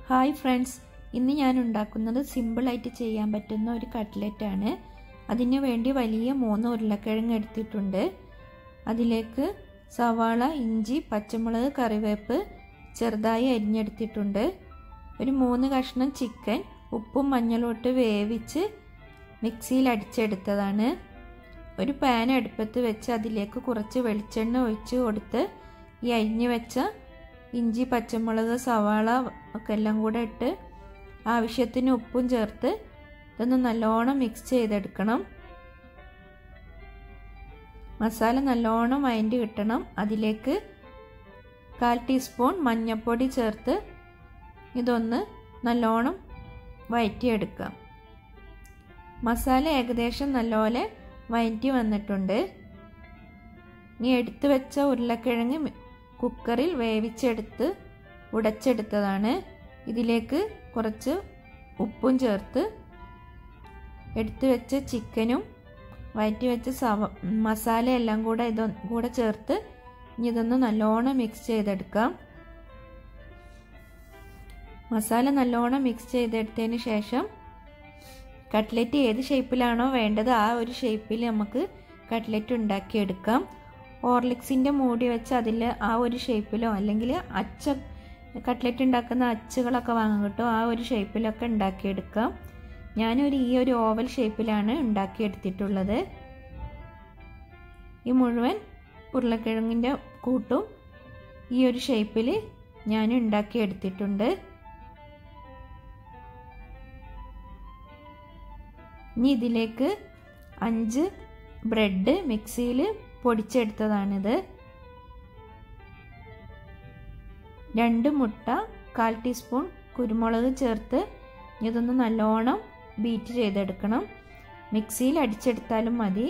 hi friends ഇന്ന് ഞാൻ ഉണ്ടാക്കുന്നത് സിമ്പിളായിട്ട് ചെയ്യാൻ പറ്റുന്ന ഒരു കട്ട്ലറ്റാണ് അതിന് വേണ്ടി വലിയ മൂന്ന് ഉരുളക്കിഴങ്ങ് എടുത്തിട്ടുണ്ട് അതിലേക്ക് സവാള ഇഞ്ചി പച്ചമുളക് കറിവേപ്പ് ചെറുതായി അരിഞ്ഞെടുത്തിട്ടുണ്ട് ഒരു മൂന്ന് കഷ്ണം ചിക്കൻ ഉപ്പും മഞ്ഞളും ഇട്ട് വേവിച്ച് മിക്സിയിൽ അടിച്ചെടുത്തതാണ് ഒരു പാൻ അടുപ്പത്ത് വെച്ച് അതിലേക്ക് കുറച്ച് വെളിച്ചെണ്ണ ഒഴിച്ച് കൊടുത്ത് ഈ അരിഞ്ഞു വെച്ച ഇഞ്ചി പച്ചമുളക് സവാള ഒക്കെ എല്ലാം കൂടെ ഇട്ട് ആവശ്യത്തിന് ഉപ്പും ചേർത്ത് ഇതൊന്ന് നല്ലോണം മിക്സ് ചെയ്തെടുക്കണം മസാല നല്ലോണം വഴണ്ടി കിട്ടണം അതിലേക്ക് കാൽ ടീസ്പൂൺ മഞ്ഞൾപ്പൊടി ചേർത്ത് ഇതൊന്ന് നല്ലോണം വഴറ്റിയെടുക്കാം മസാല ഏകദേശം നല്ലപോലെ വഴറ്റി വന്നിട്ടുണ്ട് ഇനി എടുത്തു വെച്ച ഉരുളക്കിഴങ്ങ് കുക്കറിൽ വേവിച്ചെടുത്ത് ഉടച്ചെടുത്തതാണ് ഇതിലേക്ക് കുറച്ച് ഉപ്പും ചേർത്ത് എടുത്തു വെച്ച ചിക്കനും വഴറ്റി വെച്ച സവ മസാല എല്ലാം കൂടെ ഇത് കൂടെ ചേർത്ത് ഇനി ഇതൊന്ന് നല്ലോണം മിക്സ് ചെയ്തെടുക്കാം മസാല നല്ലോണം മിക്സ് ചെയ്തെടുത്തതിന് ശേഷം കട്ട്ലറ്റ് ഏത് ഷേപ്പിലാണോ വേണ്ടത് ആ ഒരു ഷേപ്പിൽ നമുക്ക് കട്ട്ലറ്റ് ഉണ്ടാക്കിയെടുക്കാം ഓർലിക്സിൻ്റെ മൂടി വെച്ച് അതിൽ ആ ഒരു ഷേപ്പിലോ അല്ലെങ്കിൽ അച്ച കട്ട്ലറ്റ് ഉണ്ടാക്കുന്ന അച്ചുകളൊക്കെ വാങ്ങാൻ കിട്ടും ആ ഒരു ഷേപ്പിലൊക്കെ ഉണ്ടാക്കിയെടുക്കാം ഞാനൊരു ഈ ഒരു ഓവൽ ഷേപ്പിലാണ് ഉണ്ടാക്കിയെടുത്തിട്ടുള്ളത് ഈ മുഴുവൻ ഉരുളക്കിഴങ്ങിൻ്റെ കൂട്ടും ഈ ഒരു ഷേപ്പിൽ ഞാൻ ഉണ്ടാക്കിയെടുത്തിട്ടുണ്ട് ഇനി ഇതിലേക്ക് അഞ്ച് ബ്രെഡ് മിക്സിയിൽ പൊടിച്ചെടുത്തതാണിത് രണ്ട് മുട്ട കാൽ ടീസ്പൂൺ കുരുമുളക് ചേർത്ത് ഇതൊന്ന് നല്ലോണം ബീറ്റ് ചെയ്തെടുക്കണം മിക്സിയിൽ അടിച്ചെടുത്താലും മതി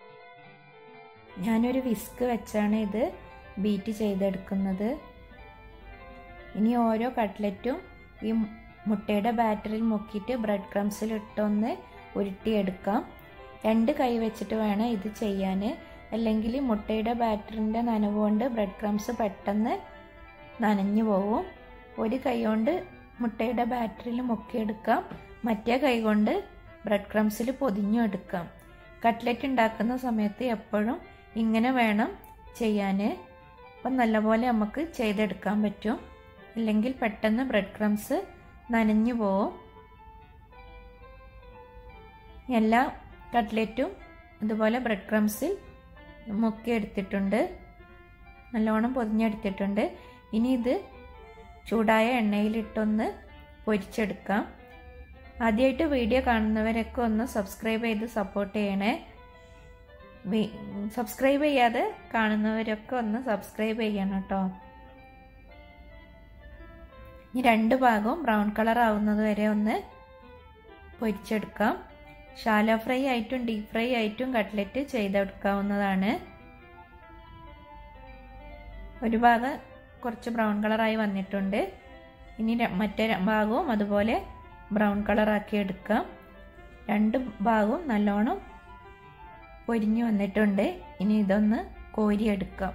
ഞാനൊരു വിസ്ക് വെച്ചാണ് ഇത് ബീറ്റ് ചെയ്തെടുക്കുന്നത് ഇനി ഓരോ കട്ട്ലറ്റും ഈ മുട്ടയുടെ ബാറ്ററിൽ മുക്കിയിട്ട് ബ്രെഡ് ക്രംസിൽ ഇട്ടൊന്ന് ഉരുട്ടിയെടുക്കാം രണ്ട് കൈ വെച്ചിട്ട് വേണം ഇത് ചെയ്യാൻ അല്ലെങ്കിൽ മുട്ടയുടെ ബാറ്ററിൻ്റെ നനവ് കൊണ്ട് ബ്രെഡ് ക്രംസ് പെട്ടെന്ന് നനഞ്ഞു പോവും ഒരു കൈ കൊണ്ട് മുട്ടയുടെ ബാറ്ററിൽ മുക്കിയെടുക്കാം മറ്റേ കൈ കൊണ്ട് ബ്രെഡ് ക്രംസിൽ പൊതിഞ്ഞു എടുക്കാം കട്ട്ലറ്റ് ഉണ്ടാക്കുന്ന സമയത്ത് എപ്പോഴും ഇങ്ങനെ വേണം ചെയ്യാൻ അപ്പം നല്ലപോലെ നമുക്ക് ചെയ്തെടുക്കാൻ പറ്റും അല്ലെങ്കിൽ പെട്ടെന്ന് ബ്രെഡ് ക്രംസ് നനഞ്ഞു പോവും എല്ലാ കട്ട്ലറ്റും ഇതുപോലെ ബ്രെഡ് ക്രംസിൽ മുക്കിയെടുത്തിട്ടുണ്ട് നല്ലോണം പൊതിഞ്ഞെടുത്തിട്ടുണ്ട് ഇനി ഇത് ചൂടായ എണ്ണയിലിട്ടൊന്ന് പൊരിച്ചെടുക്കാം ആദ്യമായിട്ട് വീഡിയോ കാണുന്നവരൊക്കെ ഒന്ന് സബ്സ്ക്രൈബ് ചെയ്ത് സപ്പോർട്ട് ചെയ്യണേ സബ്സ്ക്രൈബ് ചെയ്യാതെ കാണുന്നവരൊക്കെ ഒന്ന് സബ്സ്ക്രൈബ് ചെയ്യണം കേട്ടോ ഇനി രണ്ട് ഭാഗവും ബ്രൗൺ കളർ ആവുന്നത് വരെ ഒന്ന് പൊരിച്ചെടുക്കാം ഷാലോ ഫ്രൈ ആയിട്ടും ഡീപ് ഫ്രൈ ആയിട്ടും കട്ട്ലറ്റ് ചെയ്തെടുക്കാവുന്നതാണ് ഒരു ഭാഗം കുറച്ച് ബ്രൗൺ കളറായി വന്നിട്ടുണ്ട് ഇനി മറ്റേ ഭാഗവും അതുപോലെ ബ്രൗൺ കളറാക്കി എടുക്കാം രണ്ട് ഭാഗവും നല്ലോണം പൊരിഞ്ഞു വന്നിട്ടുണ്ട് ഇനി ഇതൊന്ന് കോരിയെടുക്കാം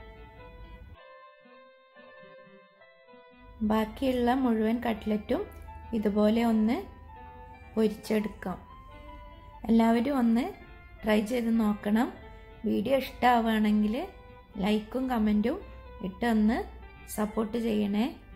ബാക്കിയുള്ള മുഴുവൻ കട്ട്ലറ്റും ഇതുപോലെ ഒന്ന് പൊരിച്ചെടുക്കാം എല്ലാവരും ഒന്ന് ട്രൈ ചെയ്ത് നോക്കണം വീഡിയോ ഇഷ്ടമാവുകയാണെങ്കിൽ ലൈക്കും കമൻറ്റും ഇട്ടൊന്ന് സപ്പോർട്ട് ചെയ്യണേ